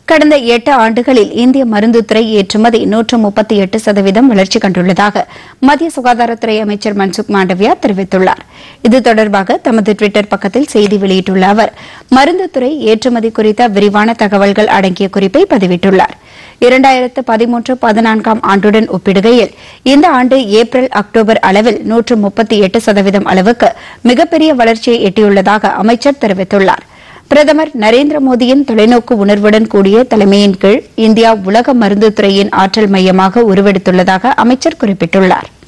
கடந்த எட்டு ஆண்டுகளில் இந்திய மருந்துத்துறை ஏற்றுமதி நூற்று முப்பத்தி எட்டு சதவீதம் வளர்ச்சி கண்டுள்ளதாக மத்திய சுகாதாரத்துறை அமைச்சர் மன்சுக் மாண்டவியா தெரிவித்துள்ளார் இது தொடர்பாக தமது டுவிட்டர் பக்கத்தில் செய்தி வெளியிட்டுள்ள அவர் மருந்துத்துறை ஏற்றுமதி குறித்த விரிவான தகவல்கள் அடங்கிய குறிப்பை பதிவிட்டுள்ளார் இரண்டாயிரத்து பதிமூன்று பதினான்காம் ஆண்டுடன் ஒப்பிடுகையில் இந்த ஆண்டு ஏப்ரல் அக்டோபர் அளவில் நூற்று முப்பத்தி எட்டு சதவீதம் அளவுக்கு மிகப்பெரிய வளர்ச்சியை எட்டியுள்ளதாக அமைச்சர் தெரிவித்துள்ளார் பிரதமர் நரேந்திர மோடியின் தொலைநோக்கு உணர்வுடன் கூடிய தலைமையின் கீழ் இந்தியா உலக மருந்துத்துறையின் ஆற்றல் மையமாக உருவெடுத்துள்ளதாக அமைச்சர் குறிப்பிட்டுள்ளார்